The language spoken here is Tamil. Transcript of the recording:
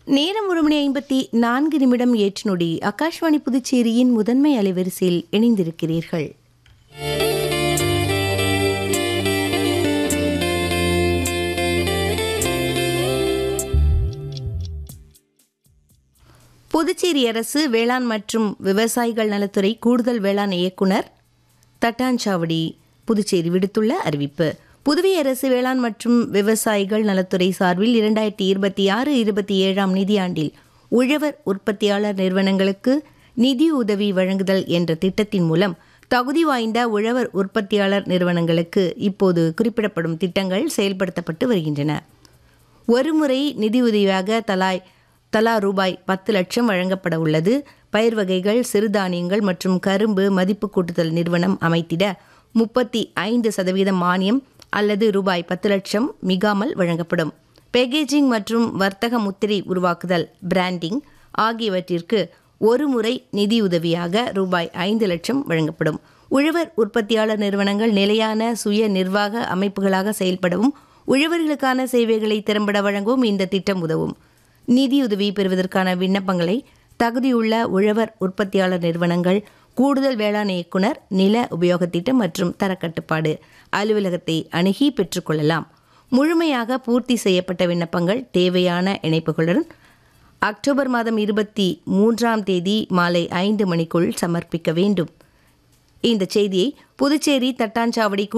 நேரம் ஒரு மணி ஐம்பத்தி நான்கு நிமிடம் ஏற்று நொடி ஆகாஷ்வாணி புதுச்சேரியின் முதன்மை அலைவரிசையில் இணைந்திருக்கிறீர்கள் புதுச்சேரி அரசு வேளாண் மற்றும் விவசாயிகள் நலத்துறை கூடுதல் வேளாண் இயக்குனர் தட்டாஞ்சாவடி புதுச்சேரி விடுத்துள்ள அறிவிப்பு புதுவை அரசு வேளாண் மற்றும் விவசாயிகள் நலத்துறை சார்பில் இரண்டாயிரத்தி இருபத்தி ஆறு இருபத்தி ஏழாம் நிதியாண்டில் உழவர் உற்பத்தியாளர் நிறுவனங்களுக்கு நிதி உதவி வழங்குதல் என்ற திட்டத்தின் மூலம் தகுதி வாய்ந்த உழவர் உற்பத்தியாளர் நிறுவனங்களுக்கு இப்போது குறிப்பிடப்படும் திட்டங்கள் செயல்படுத்தப்பட்டு வருகின்றன ஒருமுறை நிதியுதவியாக தலாய் தலா ரூபாய் பத்து லட்சம் வழங்கப்பட உள்ளது பயிர் வகைகள் சிறுதானியங்கள் மற்றும் கரும்பு மதிப்பு கூட்டுதல் நிறுவனம் அமைத்திட முப்பத்தி ஐந்து சதவீதம் மானியம் அல்லது ரூபாய் பத்து லட்சம் மிகாமல் வழங்கப்படும் பேக்கேஜிங் மற்றும் வர்த்தக முத்திரை உருவாக்குதல் பிராண்டிங் ஆகியவற்றிற்கு ஒரு முறை நிதியுதவியாக ரூபாய் ஐந்து லட்சம் வழங்கப்படும் உழவர் உற்பத்தியாளர் நிறுவனங்கள் நிலையான சுய நிர்வாக அமைப்புகளாக செயல்படவும் உழவர்களுக்கான சேவைகளை திறம்பட வழங்கவும் இந்த திட்டம் உதவும் நிதியுதவி பெறுவதற்கான விண்ணப்பங்களை தகுதியுள்ள உழவர் உற்பத்தியாளர் நிறுவனங்கள் கூடுதல் வேளாண் இயக்குனர் நில உபயோகத் திட்டம் மற்றும் தரக்கட்டுப்பாடு அலுவலகத்தை அணுகி பெற்றுக்கொள்ளலாம் முழுமையாக பூர்த்தி செய்யப்பட்ட விண்ணப்பங்கள் தேவையான இணைப்புகளுடன் அக்டோபர் மாதம் இருபத்தி மூன்றாம் தேதி மாலை ஐந்து மணிக்குள் சமர்ப்பிக்க வேண்டும் இந்த செய்தியை புதுச்சேரி தட்டாஞ்சாவடி